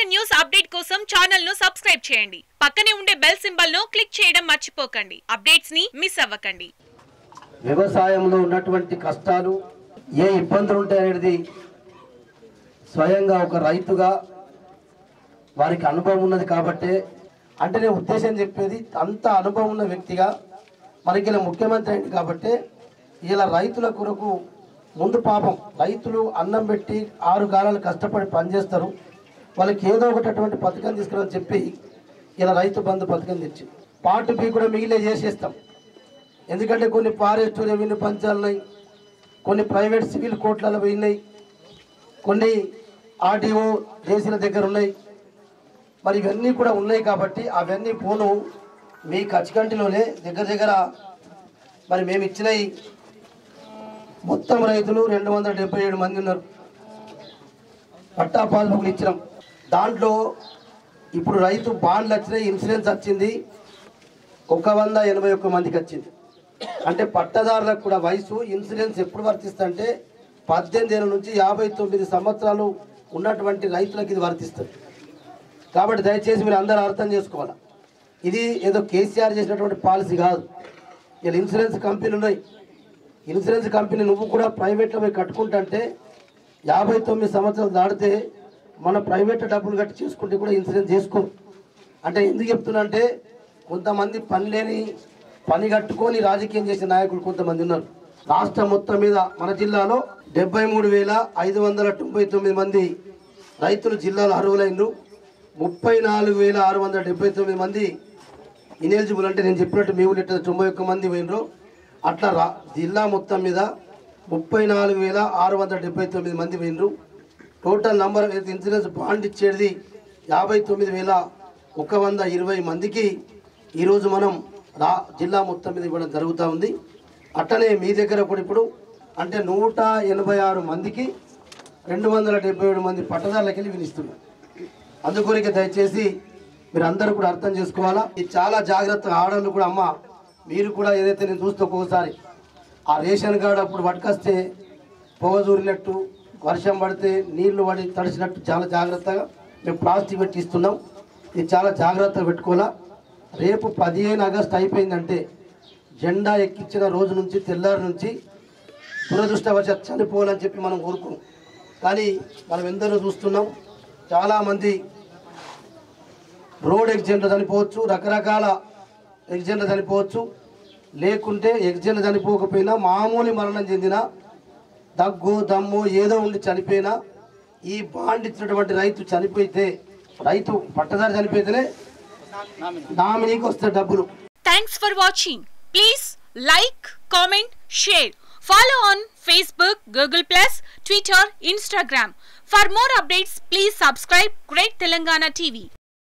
news update కోసం channel ను subscribe చేయండి పక్కనే ఉండే బెల్ సింబల్ ను క్లిక్ చేయడం మర్చిపోకండి అప్డేట్స్ ని మిస్ అవ్వకండి వ్యవసాయంలో ఉన్నటువంటి కష్టాలు ఏ ఇబ్బందులు ఉంటాయనేది స్వయంగా ఒక రైతుగా వారికి అనుభవం ఉన్నది కాబట్టే అంటే నేను ఉద్దేశం చెప్పేది అంత అనుభవం ఉన్న వ్యక్తిగా మనకి ఇలా ముఖ్యమంత్రి అయింది కాబట్టే ఇలా రైతుల కొరకు ముందు పాపం రైతులు అన్నం పెట్టి ఆరు కాలాలు కష్టపడి పనిచేస్తారు వాళ్ళకి ఏదో ఒకటి అటువంటి పథకం తీసుకురని చెప్పి ఇలా రైతు బంధు పథకం తెచ్చి పార్ట్ బి కూడా మిగిలే చేసేస్తాం ఎందుకంటే కొన్ని ఫారెస్ట్ రెవెన్యూ పంచాలు ఉన్నాయి కొన్ని ప్రైవేట్ సివిల్ కోర్టులలో పోయినాయి కొన్ని ఆర్టీఓ జేసీల దగ్గర ఉన్నాయి మరి ఇవన్నీ కూడా ఉన్నాయి కాబట్టి అవన్నీ పోను మీ కచ్చికంటిలోనే దగ్గర దగ్గర మరి మేము ఇచ్చినవి మొత్తం రైతులు రెండు వందల డెబ్బై ఏడు మంది ఉన్నారు పట్టా పాస్బుక్లు ఇచ్చినాం దాంట్లో ఇప్పుడు రైతు బాండ్లు వచ్చినాయి ఇన్సూరెన్స్ వచ్చింది ఒక వంద ఎనభై ఒక్క మందికి వచ్చింది అంటే పట్టదారులకు కూడా వయసు ఇన్సూరెన్స్ ఎప్పుడు వర్తిస్తుందంటే పద్దెనిమిది ఏళ్ళ నుంచి యాభై తొమ్మిది సంవత్సరాలు ఉన్నటువంటి రైతులకు ఇది వర్తిస్తుంది కాబట్టి దయచేసి మీరు అందరూ అర్థం చేసుకోవాలి ఇది ఏదో కేసీఆర్ చేసినటువంటి పాలసీ కాదు ఇలా ఇన్సూరెన్స్ కంపెనీలు ఉన్నాయి ఇన్సూరెన్స్ కంపెనీ నువ్వు కూడా ప్రైవేట్లో పోయి కట్టుకుంటుంటే యాభై తొమ్మిది సంవత్సరాలు దాటితే మన ప్రైవేట్ డబ్బులు కట్టి చేసుకుంటే కూడా ఇన్సూరెన్స్ చేసుకో అంటే ఎందుకు చెప్తున్నా అంటే కొంతమంది పని లేని పని కట్టుకొని రాజకీయం చేసే నాయకులు కొంతమంది ఉన్నారు రాష్ట్రం మొత్తం మీద మన జిల్లాలో డెబ్బై మూడు వేల ఐదు వందల తొంభై తొమ్మిది మంది రైతులు జిల్లాలో అర్హులైనరు ముప్పై నాలుగు వేల ఆరు వందల డెబ్బై తొమ్మిది మంది ఇనెలిజిబుల్ అంటే నేను చెప్పినట్టు మీ ఊళ్ళో ఎట్లా తొంభై ఒక్క మంది పోయినరు అట్లా రా జిల్లా మొత్తం మీద ముప్పై నాలుగు వేల ఆరు వందల డెబ్బై తొమ్మిది మంది పోయినరు టోటల్ నంబర్ అయితే ఇన్సూరెన్స్ బాండ్ ఇచ్చేది యాభై తొమ్మిది వేల ఒక వంద ఇరవై మందికి ఈరోజు మనం రా జిల్లా మొత్తం మీద ఇవ్వడం జరుగుతూ ఉంది అట్లనే మీ దగ్గర కూడా ఇప్పుడు అంటే నూట ఎనభై ఆరు మందికి రెండు వందల డెబ్బై ఏడు మంది పట్టదారులకి వెళ్ళి వినిస్తున్నాం అందుకొరికే దయచేసి మీరు అందరూ కూడా అర్థం చేసుకోవాలా ఇది చాలా జాగ్రత్త ఆడవాళ్ళు కూడా అమ్మ మీరు కూడా ఏదైతే నేను చూస్తే ఒక్కొక్కసారి ఆ రేషన్ కార్డు అప్పుడు పట్టుకొస్తే పొగ దూరినట్టు వర్షం పడితే నీళ్లు పడి తడిచినట్టు చాలా జాగ్రత్తగా మేము ప్లాస్టిక్ పెట్టి ఇస్తున్నాం ఇది చాలా జాగ్రత్తగా పెట్టుకోవాలా రేపు పదిహేను ఆగస్ట్ అయిపోయిందంటే జెండా ఎక్కించిన రోజు నుంచి తెల్లారి నుంచి దురదృష్టవశాత్ చనిపోవాలని చెప్పి మనం కోరుకున్నాం కానీ మనం ఎందరో చూస్తున్నాం చాలామంది రోడ్ యాక్సిడెంట్లు చనిపోవచ్చు రకరకాల యాక్సిడెంట్లు చనిపోవచ్చు లేకుంటే యాక్సిడెంట్ చనిపోకపోయినా మామూలు మరణం చెందిన దగ్గు దమ్ము ఏదో ఉండి చనిపోయినా ఈ బాండ్ ఇచ్చినటువంటి రైతు చనిపోతే రైతు పట్టదారి చనిపోతేనే నామినీకి వస్తాయి డబ్బులు thanks for watching please like comment share follow on Facebook Google plus Twitter Instagram for more updates please subscribe great Telangana TV